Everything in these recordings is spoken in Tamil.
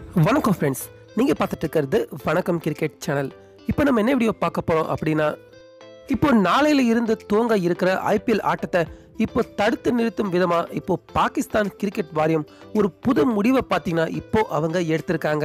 வணக்கம் ஃப்ரெண்ட்ஸ் நீங்கள் பார்த்துட்டு இருக்கிறது வணக்கம் கிரிக்கெட் சேனல் இப்போ நம்ம என்ன வீடியோ பார்க்க போகிறோம் அப்படின்னா இப்போ நாளையில இருந்து துவங்க இருக்கிற ஐபிஎல் ஆட்டத்தை இப்போ தடுத்து நிறுத்தும் விதமாக இப்போ பாகிஸ்தான் கிரிக்கெட் வாரியம் ஒரு புது முடிவை பார்த்தீங்கன்னா இப்போ அவங்க எடுத்திருக்காங்க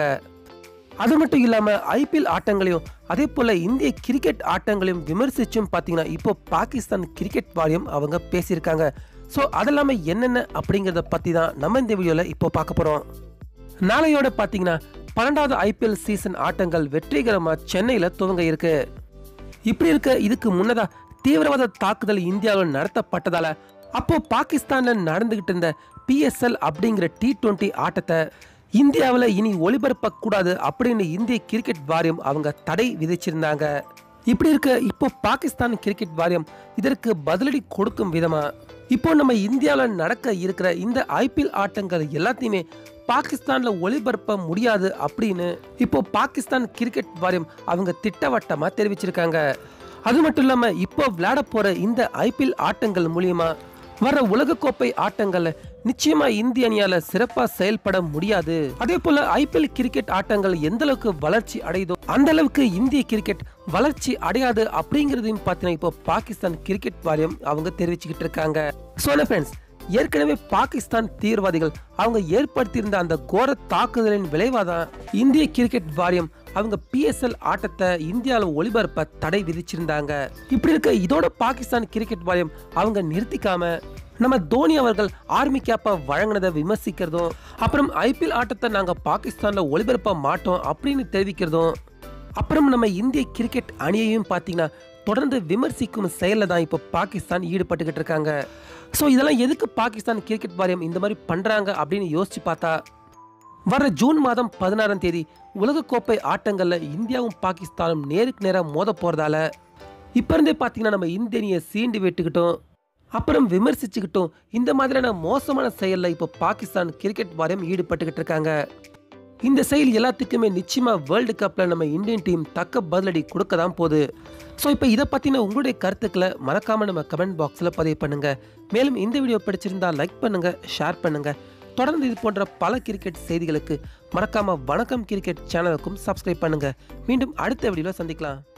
அது மட்டும் இல்லாமல் ஐபிஎல் ஆட்டங்களையும் அதே போல் இந்திய கிரிக்கெட் ஆட்டங்களையும் விமர்சிச்சும் பார்த்தீங்கன்னா இப்போ பாகிஸ்தான் கிரிக்கெட் வாரியம் அவங்க பேசியிருக்காங்க ஸோ அதெல்லாமே என்னென்ன அப்படிங்கிறத பற்றி தான் நம்ம இந்த வீடியோவில் இப்போ பார்க்க போகிறோம் நாளையோட பார்த்தீங்கன்னா பன்னெண்டாவது ஐபிஎல் சீசன் ஆட்டங்கள் வெற்றிகரமாக சென்னையில் துவங்க இருக்கு இப்படி இருக்க இதுக்கு முன்னதா தீவிரவாத தாக்குதல் இந்தியாவில் நடத்தப்பட்டதால அப்போ பாகிஸ்தான்ல நடந்துகிட்டு இருந்த பிஎஸ்எல் அப்படிங்கிற டி டுவெண்ட்டி ஆட்டத்தை இந்தியாவில் இனி ஒளிபரப்ப கூடாது அப்படின்னு இந்திய கிரிக்கெட் வாரியம் அவங்க தடை விதிச்சிருந்தாங்க இப்படி இருக்க இப்போ பாகிஸ்தான் கிரிக்கெட் வாரியம் இதற்கு பதிலடி கொடுக்கும் விதமா இப்போ நம்ம இந்தியாவில் நடக்க இருக்கிற இந்த ஐபிஎல் ஆட்டங்கள் எல்லாத்தையுமே பாகிஸ்தான்ல ஒளிபரப்ப முடியாது அப்படின்னு இப்போ பாகிஸ்தான் கிரிக்கெட் வாரியம் அவங்க திட்டவட்டமா தெரிவிச்சிருக்காங்க அது மட்டும் இல்லாம இப்போ விளையாட போற இந்த ஐபிஎல் ஆட்டங்கள் மூலியமா வர உலகக்கோப்பை ஆட்டங்கள்ல நிச்சயமா இந்திய அணியால சிறப்பா செயல்பட முடியாது அதே போல ஐபிஎல் கிரிக்கெட் ஆட்டங்கள் எந்த அளவுக்கு வளர்ச்சி அடையுதோ அந்த அளவுக்கு இந்திய கிரிக்கெட் வளர்ச்சி அடையாது அப்படிங்கறதையும் பார்த்தீங்கன்னா இப்போ பாகிஸ்தான் கிரிக்கெட் வாரியம் அவங்க தெரிவிச்சுக்கிட்டு இருக்காங்க சோன ஃப்ரெண்ட்ஸ் ஏற்கனவே பாகிஸ்தான் தீவிரவாதிகள் அவங்க ஏற்படுத்தியிருந்த அந்த கோர தாக்குதலின் விளைவாதான் இந்திய கிரிக்கெட் வாரியம் அவங்க பிஎஸ்எல் ஆட்டத்தை இந்தியாவில் ஒளிபரப்ப தடை விதிச்சிருந்தாங்க இப்படி இருக்க இதோட பாகிஸ்தான் கிரிக்கெட் வாரியம் அவங்க நிறுத்திக்காம நம்ம தோனி அவர்கள் ஆர்மி கேப்பை வழங்கினதை விமர்சிக்கிறதும் அப்புறம் ஐபிஎல் ஆட்டத்தை நாங்கள் பாகிஸ்தானில் ஒளிபரப்ப மாட்டோம் அப்படின்னு தெரிவிக்கிறதும் அப்புறம் நம்ம இந்திய கிரிக்கெட் அணியையும் பார்த்தீங்கன்னா தொடர்ந்து விமர்சிக்கும் செயலில் தான் இப்போ பாகிஸ்தான் ஈடுபட்டுக்கிட்டு இருக்காங்க ஸோ இதெல்லாம் எதுக்கு பாகிஸ்தான் கிரிக்கெட் வாரியம் இந்த மாதிரி பண்ணுறாங்க அப்படின்னு யோசிச்சு பார்த்தா வர ஜூன் மாதம் பதினாறாம் தேதி உலகக்கோப்பை ஆட்டங்களில் இந்தியாவும் பாகிஸ்தானும் நேருக்கு நேராக மோத போகிறதால இப்போ இருந்தே பார்த்தீங்கன்னா நம்ம இந்திய அணியை சீண்டு விட்டுக்கிட்டோம் அப்புறம் விமர்சிச்சுக்கிட்டோம் இந்த மாதிரியான மோசமான செயலில் இப்போ பாகிஸ்தான் கிரிக்கெட் வாரியம் ஈடுபட்டுக்கிட்டு இருக்காங்க இந்த செயல் எல்லாத்துக்குமே நிச்சயமா வேர்ல்டு கப்பில் நம்ம இந்தியன் டீம் தக்க பதிலடி கொடுக்க தான் போகுது ஸோ இப்போ இதை பற்றின உங்களுடைய கருத்துக்களை மறக்காம நம்ம கமெண்ட் பாக்ஸில் பதிவு பண்ணுங்க மேலும் இந்த வீடியோ பிடிச்சிருந்தா லைக் பண்ணுங்க ஷேர் பண்ணுங்க தொடர்ந்து இது போன்ற பல கிரிக்கெட் செய்திகளுக்கு மறக்காம வணக்கம் கிரிக்கெட் சேனலுக்கும் சப்ஸ்கிரைப் பண்ணுங்க மீண்டும் அடுத்த வீடியோவில் சந்திக்கலாம்